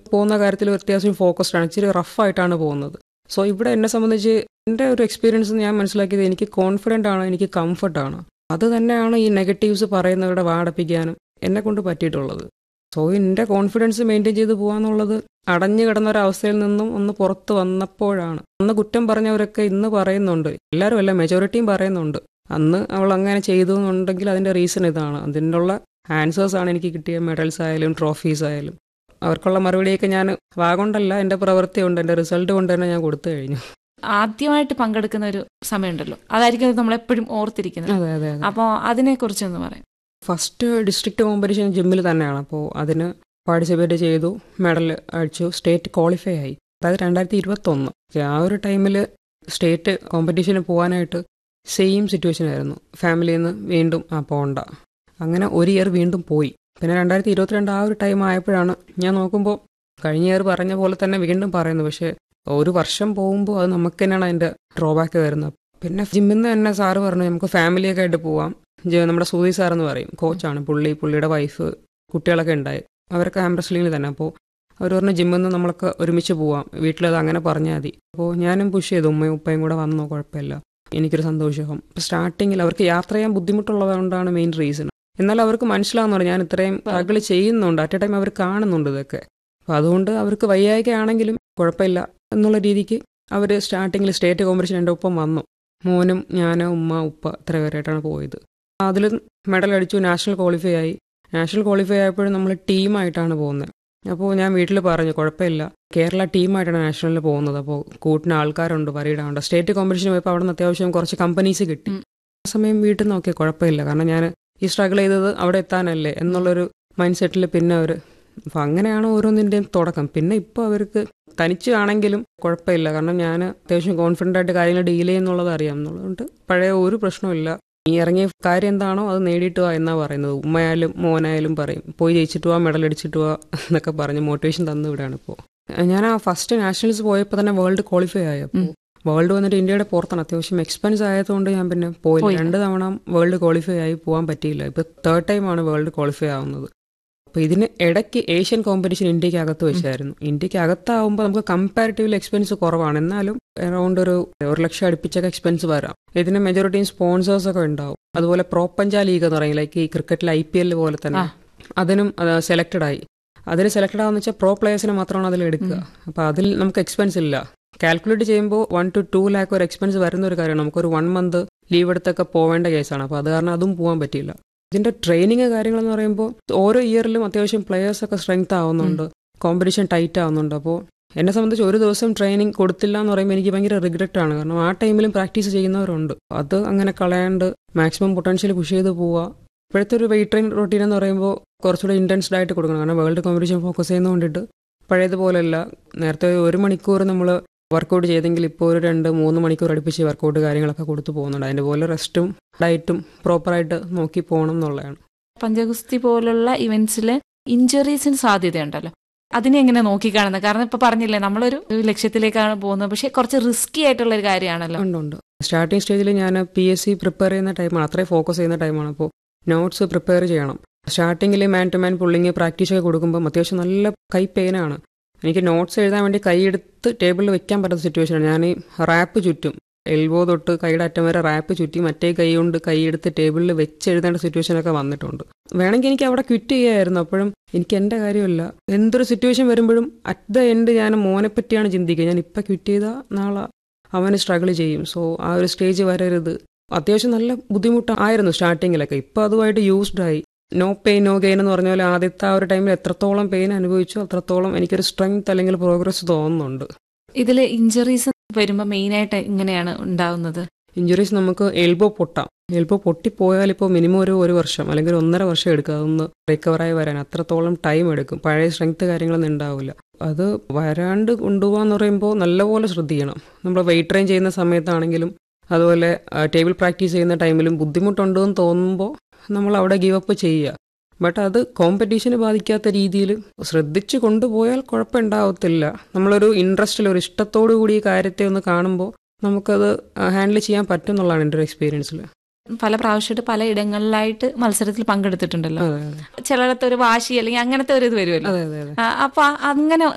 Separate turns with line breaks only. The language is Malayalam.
പോകുന്ന കാര്യത്തിൽ അത്യാവശ്യം ഫോക്കസ്ഡ് ആണ് ഇച്ചിരി റഫായിട്ടാണ് പോകുന്നത് സോ ഇവിടെ എന്നെ സംബന്ധിച്ച് എൻ്റെ ഒരു എക്സ്പീരിയൻസ് ഞാൻ മനസ്സിലാക്കിയത് എനിക്ക് കോൺഫിഡൻ്റ് ആണ് എനിക്ക് കംഫർട്ടാണ് അത് തന്നെയാണ് ഈ നെഗറ്റീവ്സ് പറയുന്നവരുടെ വാടപ്പിക്കാനും എന്നെ കൊണ്ട് പറ്റിയിട്ടുള്ളത് സോ എൻ്റെ കോൺഫിഡൻസ് മെയിൻറ്റെയിൻ ചെയ്ത് പോകാന്നുള്ളത് അടഞ്ഞു കിടന്ന ഒരവസ്ഥയിൽ നിന്നും ഒന്ന് പുറത്ത് വന്നപ്പോഴാണ് അന്ന് കുറ്റം പറഞ്ഞവരൊക്കെ ഇന്ന് പറയുന്നുണ്ട് എല്ലാവരും അല്ല മെജോറിറ്റിയും പറയുന്നുണ്ട് അന്ന് അവൾ അങ്ങനെ ചെയ്തു എന്നുണ്ടെങ്കിൽ അതിൻ്റെ റീസൺ ഇതാണ് അതിനുള്ള ആൻസേഴ്സ് ആണ് എനിക്ക് കിട്ടിയ മെഡൽസ് ആയാലും ട്രോഫീസ് ആയാലും അവർക്കുള്ള മറുപടിയൊക്കെ ഞാൻ വാഗൊണ്ടല്ല എൻ്റെ പ്രവൃത്തി കൊണ്ട് എൻ്റെ റിസൾട്ട് കൊണ്ട് തന്നെ ഞാൻ കൊടുത്തു കഴിഞ്ഞു
ആദ്യമായിട്ട് പങ്കെടുക്കുന്ന ഒരു സമയമുണ്ടല്ലോ അതായിരിക്കും നമ്മളെപ്പോഴും ഓർത്തിരിക്കുന്നത്
അതെ അതെ അതെ
അപ്പോൾ അതിനെക്കുറിച്ചൊന്ന് പറയാം
ഫസ്റ്റ് ഡിസ്ട്രിക്ട് കോമ്പറ്റീഷൻ ജിമ്മിൽ തന്നെയാണ് അപ്പോൾ അതിന് പാർട്ടിസിപ്പേറ്റ് ചെയ്തു മെഡൽ അടിച്ചു സ്റ്റേറ്റ് ക്വാളിഫൈ ആയി അതായത് രണ്ടായിരത്തി ഇരുപത്തൊന്ന് ആ ഒരു ടൈമിൽ സ്റ്റേറ്റ് കോമ്പറ്റീഷന് പോകാനായിട്ട് സെയിം സിറ്റുവേഷൻ ആയിരുന്നു ഫാമിലിയിൽ നിന്ന് വീണ്ടും ആ പോണ്ട അങ്ങനെ ഒരു ഇയർ വീണ്ടും പോയി പിന്നെ രണ്ടായിരത്തി ഇരുപത്തിരണ്ട് ആ ഒരു ടൈം ആയപ്പോഴാണ് ഞാൻ നോക്കുമ്പോൾ കഴിഞ്ഞ ഇയർ പറഞ്ഞ പോലെ തന്നെ വീണ്ടും പറയുന്നു പക്ഷേ ഒരു വർഷം പോകുമ്പോൾ അത് നമുക്ക് തന്നെയാണ് അതിൻ്റെ ഡ്രോബാക്ക് വരുന്നത് പിന്നെ ജിമ്മിൽ നിന്ന് തന്നെ സാറ് പറഞ്ഞു നമുക്ക് ഫാമിലിയൊക്കെ ആയിട്ട് പോവാം ജെ- നമ്മുടെ സൂതി സാർ എന്ന് പറയും കോച്ചാണ് പുള്ളി പുള്ളിയുടെ വൈഫ് കുട്ടികളൊക്കെ ഉണ്ടായി അവരൊക്കെ ആംബ്രസ്ലിങ്ങിൽ തന്നെ അപ്പോൾ അവർ പറഞ്ഞു ജിമ്മിൽ നിന്ന് നമ്മളൊക്കെ ഒരുമിച്ച് പോവാം വീട്ടിലത് അങ്ങനെ പറഞ്ഞാൽ മതി അപ്പോൾ ഞാനും പുഷ് ചെയ്തു ഉമ്മയും ഉപ്പയും കൂടെ വന്നോ കുഴപ്പമില്ല എനിക്കൊരു സന്തോഷം സ്റ്റാർട്ടിങ്ങിൽ അവർക്ക് യാത്ര ചെയ്യാൻ ബുദ്ധിമുട്ടുള്ളതുകൊണ്ടാണ് മെയിൻ റീസൺ എന്നാൽ അവർക്ക് മനസ്സിലാവുന്നുണ്ട് ഞാൻ ഇത്രയും സ്ട്രഗിൾ ചെയ്യുന്നുണ്ട് അറ്റ് എ ടൈം അവർ കാണുന്നുണ്ട് ഇതൊക്കെ അപ്പോൾ അതുകൊണ്ട് അവർക്ക് വയ്യായ്ക ആണെങ്കിലും കുഴപ്പമില്ല എന്നുള്ള രീതിക്ക് അവർ സ്റ്റാർട്ടിങ്ങിൽ സ്റ്റേറ്റ് കോമ്പറ്റീഷൻ എൻ്റെ ഒപ്പം വന്നു മോനും ഞാൻ ഉമ്മ ഉപ്പ ഇത്ര പേരായിട്ടാണ് പോയത് അതിൽ മെഡൽ അടിച്ചു നാഷണൽ ക്വാളിഫൈ ആയി നാഷണൽ ക്വാളിഫൈ ആയപ്പോഴും നമ്മൾ ടീമായിട്ടാണ് പോകുന്നത് അപ്പോൾ ഞാൻ വീട്ടിൽ പറഞ്ഞു കുഴപ്പമില്ല കേരള ടീമായിട്ടാണ് നാഷണലിൽ പോകുന്നത് അപ്പോൾ കൂട്ടിന് ആൾക്കാരുണ്ട് വരിയിടാണ്ട് സ്റ്റേറ്റ് കോമ്പറ്റീഷൻ പോയപ്പോൾ അവിടെ നിന്ന് അത്യാവശ്യം കുറച്ച് കമ്പനീസ് കിട്ടി
ഉം.
ആ സമയം വീട്ടിൽ നോക്കിയാൽ കുഴപ്പമില്ല കാരണം ഞാൻ ഈ സ്ട്രഗിൾ ചെയ്തത് അവിടെ എത്താനല്ലേ എന്നുള്ളൊരു മൈൻഡ് സെറ്റിൽ പിന്നെ അവർ അപ്പം അങ്ങനെയാണ് ഓരോന്നിൻ്റെയും തുടക്കം പിന്നെ ഇപ്പോൾ അവർക്ക് തനിച്ച് ആണെങ്കിലും കുഴപ്പമില്ല കാരണം ഞാൻ അത്യാവശ്യം കോൺഫിഡൻ്റ് ആയിട്ട് കാര്യങ്ങൾ ഡീൽ ചെയ്യുന്നുള്ളത് അറിയാം എന്നുള്ളതുകൊണ്ട് പഴയ ഒരു പ്രശ്നമില്ല നീ ഇറങ്ങിയ കാര്യം എന്താണോ അത് നേടിയിട്ട് വാ എന്നാ പറയുന്നത് ഉമ്മയായാലും മോനായാലും പറയും പോയി ജയിച്ചിട്ട് വാ മെഡൽ അടിച്ചിട്ട് വാ എന്നൊക്കെ പറഞ്ഞ് മോട്ടിവേഷൻ തന്നു വിടാണ് ഇപ്പോൾ ഞാൻ ആ ഫസ്റ്റ് നാഷണൽസ് പോയപ്പോൾ തന്നെ വേൾഡ് ക്വാളിഫൈ ആയി അപ്പോൾ
ഉം.
വേൾഡ് വന്നിട്ട് ഇന്ത്യയുടെ പുറത്താണ് അത്യാവശ്യം എക്സ്പെൻസ് ആയതുകൊണ്ട് ഞാൻ പിന്നെ പോയില്ല
പോയില്ല.
രണ്ട് തവണ വേൾഡ് ക്വാളിഫൈ ആയി പോകാൻ പറ്റിയില്ല ഇപ്പോൾ തേർഡ് ടൈമാണ് വേൾഡ് ക്വാളിഫൈ ആവുന്നത് അപ്പോൾ ഇതിന് ഇടയ്ക്ക് ഏഷ്യൻ കോമ്പറ്റീഷൻ ഇന്ത്യക്ക് അകത്ത് വെച്ചായിരുന്നു ഇന്ത്യക്ക് അകത്താവുമ്പോൾ നമുക്ക് കമ്പാരിറ്റീവ്ലി എക്സ്പെൻസ് കുറവാണ് എന്നാലും അറൗണ്ട് ഒരു ഒരു ലക്ഷം അടുപ്പിച്ചൊക്കെ എക്സ്പെൻസ് വരാം ഇതിന് മെജോറിറ്റിയും സ്പോൺസേഴ്സ് ഒക്കെ ഉണ്ടാവും അതുപോലെ പ്രോപ്പഞ്ച ലീഗ് എന്ന് പറയും ലൈക്ക് ഈ ക്രിക്കറ്റിൽ ഐ പി എൽ പോലെ തന്നെ
ആ.
അതിനും സെലക്റ്റഡ് ആയി അതിൽ സെലക്റ്റഡ് ആവുന്ന വെച്ചാൽ പ്രോ പ്ലേയേഴ്സിനെ മാത്രമാണ് അതിൽ എടുക്കുക
ഉം.
അപ്പോൾ അതിൽ നമുക്ക് എക്സ്പെൻസ് ഇല്ല കാൽക്കുലേറ്റ് ചെയ്യുമ്പോൾ വൺ ടു ടു ലാക്ക് ഒരു എക്സ്പെൻസ് വരുന്ന ഒരു കാര്യമാണ് നമുക്കൊരു വൺ മന്ത് ലീവ് എടുത്തൊക്കെ പോവേണ്ട കേസാണ് അപ്പോൾ അത് കാരണം അതും പോകാൻ പറ്റിയില്ല ഇതിന്റെ ട്രെയിനിങ് കാര്യങ്ങളെന്ന് പറയുമ്പോൾ ഓരോ ഇയറിലും അത്യാവശ്യം പ്ലെയേഴ്സ് ഒക്കെ സ്ട്രെങ്ത് ആവുന്നുണ്ട് കോമ്പറ്റീഷൻ ടൈറ്റ് ആവുന്നുണ്ട് അപ്പോൾ എന്നെ സംബന്ധിച്ച് ഒരു ദിവസം ട്രെയിനിങ് കൊടുത്തില്ല എന്ന് പറയുമ്പോൾ എനിക്ക് ഭയങ്കര റിഗ്രറ്റ് ആണ് കാരണം ആ ടൈമിലും പ്രാക്ടീസ് ചെയ്യുന്നവരുണ്ട് അത് അങ്ങനെ കളയാണ്ട് മാക്സിമം പൊട്ടൻഷ്യൽ പുഷ് ചെയ്ത് പോവുക ഇപ്പോഴത്തെ ഒരു വെയിറ്റ് ട്രെയിൻ റൊട്ടീൻ എന്ന് പറയുമ്പോൾ കുറച്ചുകൂടെ ഇൻറ്റൻസ്ഡ് ആയിട്ട് കൊടുക്കണം കാരണം വേൾഡ് കോമ്പറ്റീഷൻ ഫോക്കസ് ചെയ്യുന്ന കൊണ്ടിട്ട് പഴയതുപോലെയല്ല നേരത്തെ ഒരു മണിക്കൂർ നമ്മൾ വർക്കൗട്ട് ചെയ്തെങ്കിൽ ഇപ്പോൾ ഒരു രണ്ട് മൂന്ന് മണിക്കൂർ അടുപ്പിച്ച് വർക്കൗട്ട് കാര്യങ്ങളൊക്കെ കൊടുത്തു പോകുന്നുണ്ട് അതിൻ്റെ പോലെ റെസ്റ്റും ഡയറ്റും പ്രോപ്പറായിട്ട് നോക്കി പോകണം എന്നുള്ളതാണ്
പഞ്ചഗുസ്തി പോലുള്ള ഇവന്റ്സിൽ ഇഞ്ചുറീസിന് സാധ്യതയുണ്ടല്ലോ അതിനെ എങ്ങനെ നോക്കിക്കാണുന്നത് കാരണം ഇപ്പൊ പറഞ്ഞില്ലേ നമ്മളൊരു ഒരു ലക്ഷ്യത്തിലേക്കാണ് പോകുന്നത് പക്ഷെ കുറച്ച് റിസ്കി ആയിട്ടുള്ള ഒരു കാര്യമാണല്ലോ
ഉണ്ട് ഉണ്ട് സ്റ്റാർട്ടിങ് സ്റ്റേജിൽ ഞാൻ പി എസ് സി പ്രിപ്പയർ ചെയ്യുന്ന ടൈമാണ് അത്രയും ഫോക്കസ് ചെയ്യുന്ന ടൈമാണ് അപ്പോൾ നോട്ട്സ് പ്രിപ്പയർ ചെയ്യണം സ്റ്റാർട്ടിങ്ങിൽ man to man pulling practice ഒക്കെ കൊടുക്കുമ്പോൾ അത്യാവശ്യം നല്ല കൈ പെയിനാണ് എനിക്ക് നോട്ട്സ് എഴുതാൻ വേണ്ടി കൈയെടുത്ത് ടേബിളിൽ വെക്കാൻ പറ്റാത്ത സിറ്റുവേഷനാണ് ഞാൻ ഈ റാപ്പ് ചുറ്റും എൽബോ തൊട്ട് കൈയുടെ അറ്റം വരെ റാപ്പ് ചുറ്റി മറ്റേ കൈ കൊണ്ട് കൈയെടുത്ത് ടേബിളിൽ വെച്ച് എഴുതേണ്ട സിറ്റുവേഷനൊക്കെ വന്നിട്ടുണ്ട് വേണമെങ്കിൽ എനിക്ക് അവിടെ ക്വിറ്റ് ചെയ്യായിരുന്നു അപ്പോഴും എനിക്ക് എൻ്റെ കാര്യമല്ല എന്തൊരു സിറ്റുവേഷൻ വരുമ്പോഴും അറ്റ് ദ എൻഡ് ഞാൻ മോനെ പറ്റിയാണ് ചിന്തിക്കുക ഞാൻ ഇപ്പം ക്വിറ്റ് ചെയ്താൽ നാളെ അവന് സ്ട്രഗിൾ ചെയ്യും സോ ആ ഒരു സ്റ്റേജ് വരരുത് അത്യാവശ്യം നല്ല ബുദ്ധിമുട്ടായിരുന്നു സ്റ്റാർട്ടിങ്ങിലൊക്കെ ഇപ്പോൾ അതുമായിട്ട് യൂസ്ഡ് ആയി നോ പെയിൻ നോ ഗെയിൻ എന്ന് പറഞ്ഞ പോലെ ആദ്യത്തെ ആ ഒരു ടൈമിൽ എത്രത്തോളം പെയിൻ അനുഭവിച്ചു അത്രത്തോളം എനിക്കൊരു സ്ട്രെങ്ത് അല്ലെങ്കിൽ പ്രോഗ്രസ് തോന്നുന്നുണ്ട്
ഇതിൽ ഇഞ്ചുറീസ് വരുമ്പോൾ മെയിനായിട്ട് ഇങ്ങനെയാണ് ഉണ്ടാവുന്നത്
ഇഞ്ചുറീസ് നമുക്ക് എൽബോ പൊട്ടാം എൽബോ പൊട്ടിപ്പോയാൽ ഇപ്പോൾ മിനിമം ഒരു ഒരു വർഷം അല്ലെങ്കിൽ ഒരു ഒന്നര വർഷം എടുക്കും അതൊന്ന് റിക്കവറായി വരാൻ അത്രത്തോളം ടൈം എടുക്കും പഴയ സ്ട്രെങ്ത് കാര്യങ്ങളൊന്നും ഉണ്ടാവില്ല അത് വരാണ്ട് കൊണ്ടുപോകാന്ന് പറയുമ്പോൾ നല്ലപോലെ ശ്രദ്ധിക്കണം നമ്മൾ വെയിറ്റ് ട്രെയിൻ ചെയ്യുന്ന സമയത്താണെങ്കിലും അതുപോലെ ടേബിൾ പ്രാക്ടീസ് ചെയ്യുന്ന ടൈമിലും ബുദ്ധിമുട്ടുണ്ടെന്ന് തോന്നുമ്പോൾ നമ്മൾ അവിടെ ഗീവ് അപ്പ് ചെയ്യുക ബട്ട് അത് കോമ്പറ്റീഷന് ബാധിക്കാത്ത രീതിയിൽ ശ്രദ്ധിച്ചു കൊണ്ടുപോയാൽ കുഴപ്പമുണ്ടാവത്തില്ല നമ്മളൊരു ഇൻട്രസ്റ്റിൽ ഒരു ഇഷ്ടത്തോടു കൂടി ഈ കാര്യത്തെ ഒന്ന് കാണുമ്പോൾ നമുക്കത് ഹാൻഡിൽ ചെയ്യാൻ പറ്റും എന്നുള്ളതാണ് എൻ്റെ ഒരു എക്സ്പീരിയൻസിൽ
പല പ്രാവശ്യമായിട്ട് പല ഇടങ്ങളിലായിട്ട് മത്സരത്തിൽ പങ്കെടുത്തിട്ടുണ്ടല്ലോ
അതെ അതെ
ചിലടത്ത് ഒരു വാശി അല്ലെങ്കിൽ അങ്ങനത്തെ ഒരു ഇത് വരുമല്ലോ
അതെ അതെ അതെ
ആ, അപ്പൊ അങ്ങനെ